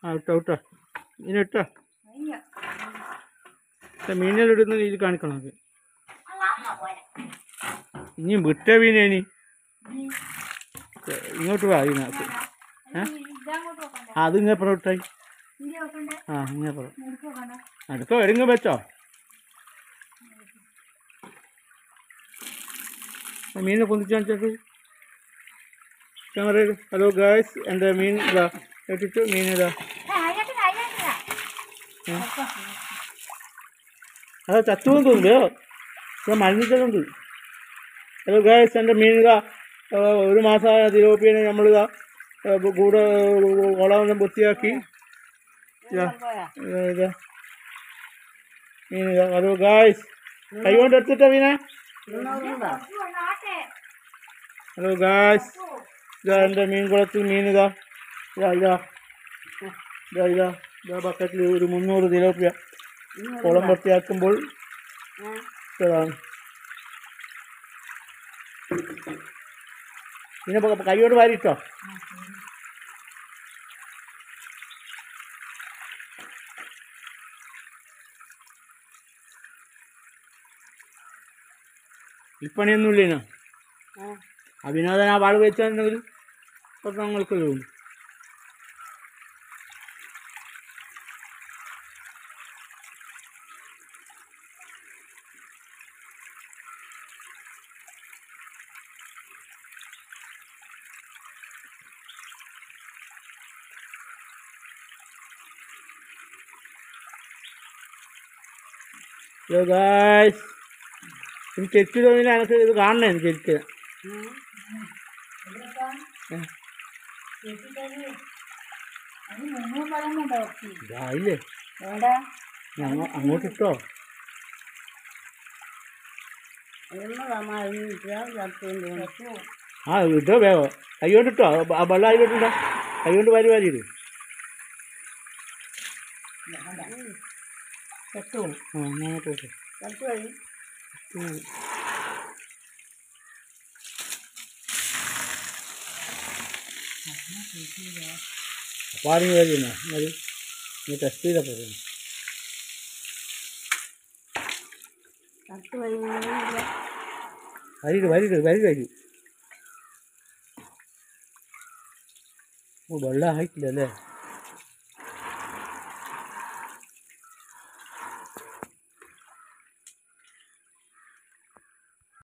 ആ ഇട്ടോ ഇട്ടോ മീൻ ഇട്ടോ മീനെല്ലാം ഇടുന്ന രീതി കാണിക്കണം അത് ഇനി വിട്ട മീനേ ഇനി ഇങ്ങോട്ട് വാ ഇതിനകത്ത് ഏ ആ അത് ഇങ്ങപ്പുറം ഇട്ടായി ആ ഇങ്ങപ്പുറം അടുക്ക എടുങ്ങ വെച്ചോ മീനെ പൊന്തിച്ച് കാണിച്ചിട്ട് ക്യാമറ ഹലോ ഗായ്സ് എൻ്റെ മീൻ ഇതാ ഇട്ടിട്ട് മീൻ ഇതാ അതാ ചത്തുവെന്ന് തോന്നുന്നു ഞാൻ മരുന്നിട്ടുണ്ട് ഹലോ ഗായ്സ് എൻ്റെ മീൻ ഇതാ ആ, ഒരു മാസമായ തിലോപ്പിയനെ നമ്മളിതാ ആ, കൂടെ കുളമെല്ലാം വൃത്തിയാക്കി ഇതാ ഇതാ, ഇതാ മീൻ ഇതാ ഹലോ ഗായ്സ് കൈ കൊണ്ട് എടുത്തിട്ടാ മീനെ ഹലോ ഗായ്സ് ഇതാ എൻ്റെ മീൻ കുളത്തിൽ മീൻ ഇതാ ഇതാ ഇതാ ഇതാ ഇതാ ഇതാ ബക്കറ്റിൽ ഒരു മുന്നൂറ് തിലോപ്പിയ കുളം വൃത്തിയാക്കുമ്പോൾ ഇതാണ് പിന്നെ പ- കൈയോട് വാരിട്ടോ ഇപ്പണിയൊന്നുമില്ലേനോ ആ വിനോദൻ ആ വാള് വെച്ചിട്ടുണ്ടെങ്കിൽ ഇപ്പം ഞങ്ങൾക്ക് തോന്നും ഹലോ ഗായ്സ് ഇത് ചെക്ക് തോന്നില്ല എനിക്ക് ഇത് കാണണേ ചെക്ക് ഇതായില്ലേ ഞങ്ങൾ അങ്ങോട്ട് ഇട്ടോ ആ ഇട്ടോ വേഗം കൈകൊണ്ട് ഇട്ടോ ആ- ആ വെള്ളം അതിലോട്ടുണ്ടോ കൈകൊണ്ട് വാരി വാരി ഇടും ആ അങ്ങോട്ട് ഇട്ടോ ഉം. പാടിന് വരുന്ന മതി നീ ടെസ്റ്റ് ചെയ്തപ്പോൾ വരിക വരിക വരി വരി ഓ വെള്ളം ആയിട്ടില്ല അല്ലേ